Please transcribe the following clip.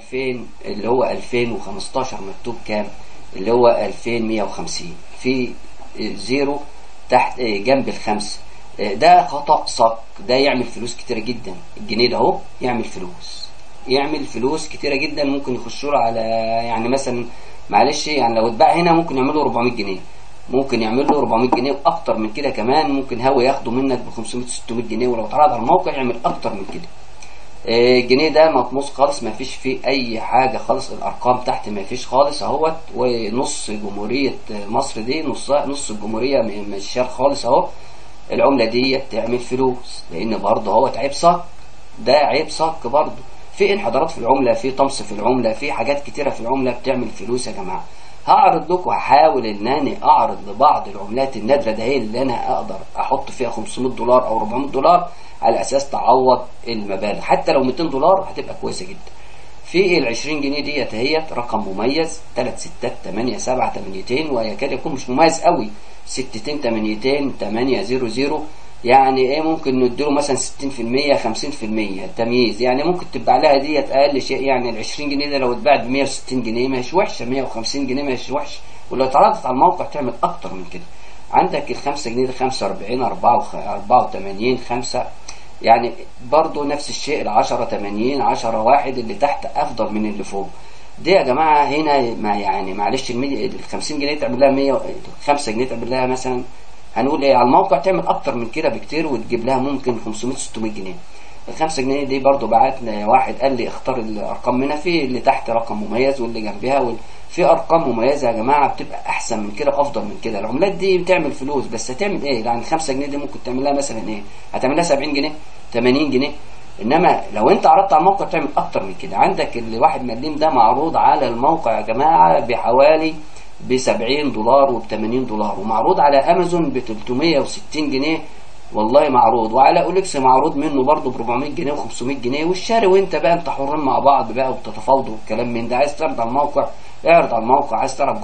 2000 اللي هو 2015 مكتوب كام اللي هو 2150 في زيرو تحت جنب الخمسة ده خطأ صك ده يعمل فلوس كتيرة جدا الجنيه ده اهو يعمل فلوس يعمل فلوس كتيرة جدا ممكن يخشوا له على يعني مثلا معلش يعني لو اتباع هنا ممكن يعملوا 400 جنيه ممكن يعمل له 400 جنيه واكتر من كده كمان ممكن هو ياخده منك ب 500 600 جنيه ولو اتعرض على الموقع يعمل اكتر من كده الجنيه ده مطموس خالص ما فيش فيه اي حاجة خالص الارقام تحت ما فيش خالص اهوت ونص جمهورية مصر دي نص نص الجمهورية مشيار خالص اهو العملة دي بتعمل فلوس لان برضه هو عيب صك ده عيب صك برضه في انحدارات في العملة في طمس في العملة في حاجات كتيرة في العملة بتعمل فلوس يا جماعة هعرض لكم هحاول ان انا اعرض لبعض العملات النادرة ده هي اللي انا اقدر احط فيها 500 دولار او 400 دولار على اساس تعوض المبالغ حتى لو 200 دولار هتبقى كويسة جدا في ال 20 جنيه ديت اهيت رقم مميز 3 ستات 8 7 8 ويكاد يكون مش مميز قوي ستتين تمانيتين تمانية زيرو زيرو يعني ايه ممكن نديله مثلا ستين في المية خمسين في المية تمييز يعني ممكن تباع لها ديت اقل شيء يعني العشرين جنيه ده لو اتباعت بمية وستين جنيه مش وحشة مية وخمسين جنيه مش وحشة ولو اتعرضت على الموقع تعمل اكتر من كده عندك الخمسة جنيه ده خمسة واربعين اربعة اربعة وتمانين خمسة يعني برضو نفس الشيء العشرة تمانين عشرة واحد اللي تحت افضل من اللي فوق دي يا جماعة هنا ما يعني معلش ال 50 جنيه تعمل لها 100 5 جنيه تعمل لها مثلا هنقول ايه على الموقع تعمل اكتر من كده بكتير وتجيب لها ممكن 500 600 جنيه ال 5 جنيه دي برضو بعتنا واحد قال لي اختار الارقام منها في اللي تحت رقم مميز واللي جنبها وال... في ارقام مميزه يا جماعه بتبقى احسن من كده افضل من كده العملات دي بتعمل فلوس بس هتعمل ايه يعني 5 جنيه دي ممكن تعمل لها مثلا ايه هتعمل لها 70 جنيه 80 جنيه انما لو انت عرضت على الموقع تعمل اكتر من كده عندك اللي واحد مليم ده معروض على الموقع يا جماعة بحوالي ب 70 دولار وب 80 دولار ومعروض على امازون ب 360 جنيه والله معروض وعلى اوليكس معروض منه برضه ب 400 جنيه و500 جنيه والشاري وانت بقى انت حرين مع بعض بقى وبتتفاوضوا والكلام من ده عايز تعرض على الموقع اعرض على الموقع عايز تعرض